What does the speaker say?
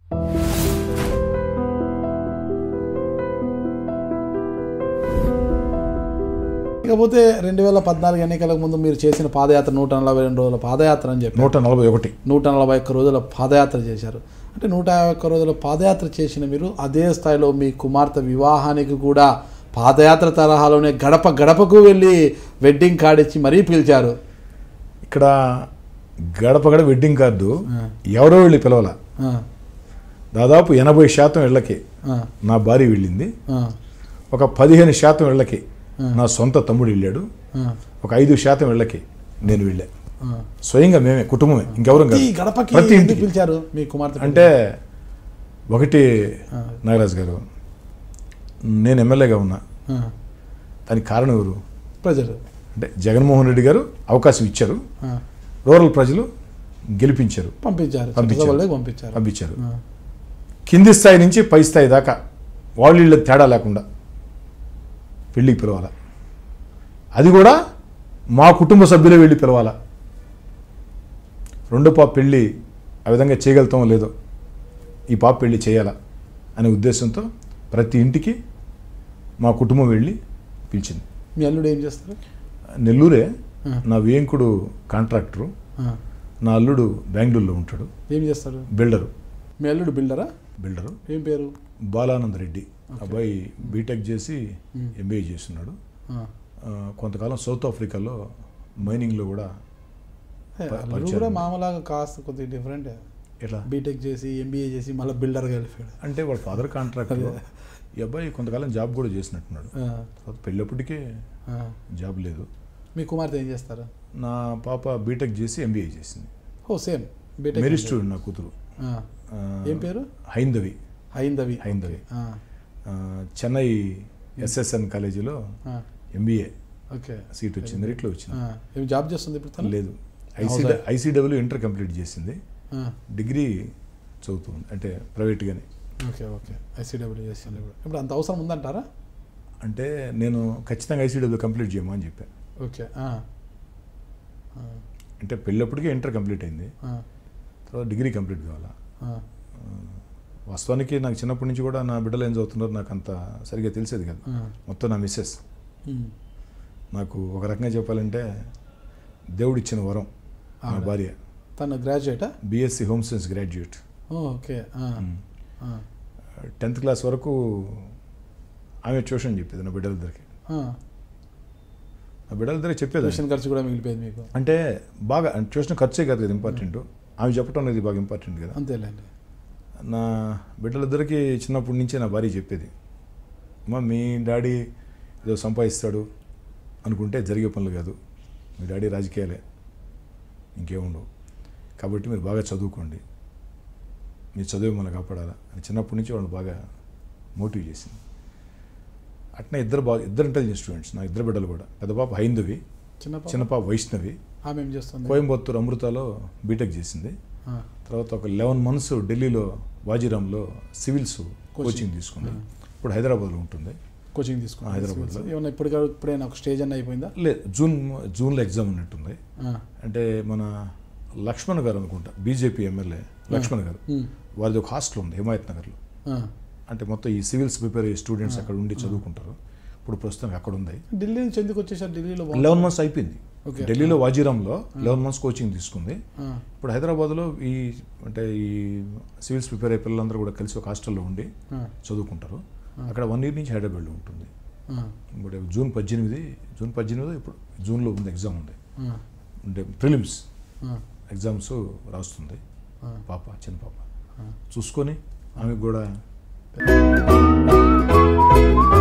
ఇకపోతే రెండు వేల పద్నాలుగు ఎన్నికలకు ముందు మీరు చేసిన పాదయాత్ర నూట నలభై రెండు రోజుల పాదయాత్ర అని చెప్పి నూట నలభై ఒకటి నూట నలభై ఒక్క రోజుల పాదయాత్ర చేశారు అంటే నూట యాభై ఒక్క రోజుల పాదయాత్ర చేసిన మీరు అదే స్థాయిలో మీ కుమార్తె వివాహానికి కూడా పాదయాత్ర తరహాలోనే గడప గడపకు వెళ్ళి వెడ్డింగ్ కార్డ్ ఇచ్చి మరీ పిలిచారు ఇక్కడ గడప గడ వెడ్డింగ్ కార్డు ఎవరో వెళ్ళి పిలవాల ఆ, దాదాపు ఎనభై శాతం ఇళ్ళకి ఆ, నా భార్య వెళ్ళింది ఆ, ఒక పదిహేను శాతం ఇళ్ళకి నా సొంత తమ్ముడు వెళ్ళాడు ఆ, ఒక ఐదు శాతం ఇళ్ళకి నేను వెళ్ళా ఆ. స్వయంగా మేమే కుటుంబమే ఇంకెవరం ప్రతి కాదు గడపకి ప్రతి ఎందుకు ఇంటికి పిలిచారు మీ కుమార్తె అంటే ఒకటి నాగరాజు గారు నేను ఎమ్మెల్యేగా ఉన్నా ఆ, దానికి కారణం ఎవరు ప్రజలు అంటే జగన్మోహన్ రెడ్డి గారు అవకాశం ఇచ్చారు ఆ, రూరల్ ప్రజలు గెలిపించారు పంపించారు పంపించారు. చట్టసభలోకి పంపించారు పంపించారు ఆ, కింది స్థాయి నుంచి పై స్థాయి దాకా వాళ్ళు వీళ్ళ తేడా లేకుండా పెళ్ళికి పిలవాలా అది కూడా మా కుటుంబ సభ్యులే వెళ్ళి పిలవాలా రెండు పాప పెళ్ళి ఆ విధంగా చేయగలుగుతామో లేదో ఈ పాప పెళ్ళి చేయాలా అనే ఉద్దేశంతో ప్రతి ఇంటికి మా కుటుంబం వెళ్ళి పిలిచింది మీ అల్లుడు ఏం చేస్తారు నెల్లూరే ఆ. నా వేంకుడు కాంట్రాక్టరు ఆ, నా అల్లుడు బెంగళూరులో ఉంటాడు ఏం చేస్తారు బిల్డరు మీ అల్లుడు బిల్డరా బిల్డరు ఏం పేరు బాలానంద్ రెడ్డి అబ్బాయి బీటెక్ చేసి ఎంబీఏ చేస్తున్నాడు ఆ, ఆ, కొంతకాలం సౌత్ ఆఫ్రికాలో మైనింగ్లో కూడా ఏ, ప- అల్లుడు పరిచయం. కూడా మామూలుగా కాస్త కొద్దిగా డిఫరెంట్ ఎట్లా బీటెక్ చేసి ఎంబీఏ చేసి మళ్ళీ బిల్డర్గా వెళ్ళిపోయాడు అంటే వాళ్ళ ఫాదర్ కాంట్రాక్టర్ ఈ అబ్బాయి కొంతకాలం జాబ్ కూడా చేసినట్టున్నాడు ఆ, తర్వాత పెళ్ళప్పటికే ఆ. జాబ్ లేదు మీ కుమార్తె ఏం చేస్తారు నా పాప బీటెక్ చేసి ఎంబీఏ చేసింది ఓ సేమ్ బీటెక్ మెరిట్ స్టూడెంట్ నా కూతురు ఆ, ఆ, ఏం పేరు హైందవి హైందవి హైందవి ఆ, ఆ, చెన్నై ఎస్ఎస్ఎన్ కాలేజీలో ఆ, ఎంబీఏ ఓకే సీట్ వచ్చింది మెరిట్లో వచ్చింది ఆ, ఏం జాబ్ చేస్తుంది ఇప్పుడు తను లేదు ఐసీ ఐసీడబ్ల్యూ ఇంటర్ కంప్లీట్ చేసింది ఆ, డిగ్రీ చదువుతుంది అంటే ప్రైవేట్గానే ఓకే ఓకే ఐసీడబ్ల్యూ చేస్తుంది ఇప్పుడు ఇప్పుడు అంత అవసరం ఉందంటారా అంటే నేను ఖచ్చితంగా ఐసీడబ్ల్యూ కంప్లీట్ చేయమా అని చెప్పాను ఓకే ఆ, ఆ, అంటే పెళ్ళప్పటికే ఇంటర్ కంప్లీట్ అయింది ఆ, తర్వాత డిగ్రీ కంప్లీట్ కావాలా ఆ, వాస్తవానికి నాకు చిన్నప్పటి నుంచి కూడా నా బిడ్డలు ఏం చదువుతున్నారో నాకు అంత సరిగ్గా తెలిసేది కాదు ఆ, మొత్తం నా మిస్సెస్ ఉమ్, నాకు ఒక రకంగా చెప్పాలంటే దేవుడు ఇచ్చిన వరం నా ఆవిడ. భార్య తను గ్రాడ్యుయేటా బీఎస్సీ హోమ్ సైన్స్ గ్రాడ్యుయేట్ ఓ, ఓకే ఆ, ఆ, టెన్త్ క్లాస్ వరకు ఆమె ట్యూషన్ చెప్పేది నా బిడ్డలిద్దరికి ఆ. నా బిడ్డలిద్దరికి చెప్పేది ట్యూషన్ ఖర్చు కూడా మిగిలిపోయింది మీకు అంటే బాగా ట్యూషన్ ఖర్చే కాదు కదా ఇంపార్టెంట్ ఆమె చెప్పడం అనేది బాగా ఇంపార్టెంట్ కదా అంతేలేండి నా బిడ్డలిద్దరికి చిన్నప్పటి నుంచే నా భార్య చెప్పేది అమ్మా మీ డాడీ ఏదో సంపాదిస్తాడు అనుకుంటే జరిగే పనులు కాదు మీ డాడీ రాజకీయాలే ఇంకేముండవు కాబట్టి మీరు బాగా చదువుకోండి మీ చదువు మనం కాపాడాలా అని చిన్నప్పటి నుంచి వాళ్ళు బాగా మోటివ్ చేసింది అట్నే ఇద్దరు బాగా ఇద్దరు ఇంటెలిజెంట్ స్టూడెంట్స్ నా ఇద్దరు బిడ్డలు కూడా పెద్ద పాప హైందవి చిన్న పాప? చిన్న పాప వైష్ణవి ఆమె ఏం చేస్తుంది కోయంబత్తూరు అమృతాలో బీటెక్ చేసింది ఆ, తర్వాత ఒక లెవెన్ మంత్స్ ఢిల్లీలో వాజీరామ్లో సివిల్స్ కోచింగ్ తీసుకుంది ఇప్పుడు హైదరాబాద్లో ఉంటుంది కోచింగ్ తీసుకున్నా హైదరాబాద్లో. ఏమన్నా ఇప్పుడు ఇప్పుడైనా ఒక స్టేజ్ అన్న అయిపోయిందా లేదు జూన్ జూన్లో ఎగ్జామ్ ఉన్నట్టుంది ఆ, అంటే మన లక్ష్మణ్ గారు అనుకుంటా బీజేపీ ఎమ్మెల్యే లక్ష్మణ్ గారు ఉమ్, వారిది ఒక హాస్టల్ ఉంది హిమాయత్ నగర్లో ఆ. అంటే మొత్తం ఈ సివిల్స్ ప్రిపేర్ అయ్యే స్టూడెంట్స్ అక్కడ ఉండి చదువుకుంటారు ఇప్పుడు ప్రస్తుతం అక్కడ ఉంది ఢిల్లీ నుంచి ఎందుకు వచ్చేసారు ఢిల్లీలో బాగుంది. లెవెన్ మంత్స్ అయిపోయింది ఓకే. ఢిల్లీలో వాజీరామ్లో లెవెన్ మంత్స్ కోచింగ్ తీసుకుంది ఆ, ఇప్పుడు హైదరాబాద్లో ఈ అంటే ఈ సివిల్స్ ప్రిపేర్ అయ్యే పిల్లలందరూ కూడా కలిసి ఒక హాస్టల్లో ఉండి ఆ, చదువుకుంటారు అక్కడ వన్ ఇయర్ నుంచి హైదరాబాద్లో ఉంటుంది ఆ, ఇప్పుడు జూన్ పద్దెనిమిది జూన్ పద్దెనిమిది ఇప్పుడు జూన్లో ఉంది ఎగ్జామ్ ఉంది ఆ, అంటే ప్రిలిమ్స్ ఆ, ఎగ్జామ్స్ రాస్తుంది ఆ. పాప చిన్న పాప ఆ. చూసుకొని ఆమెకు కూడా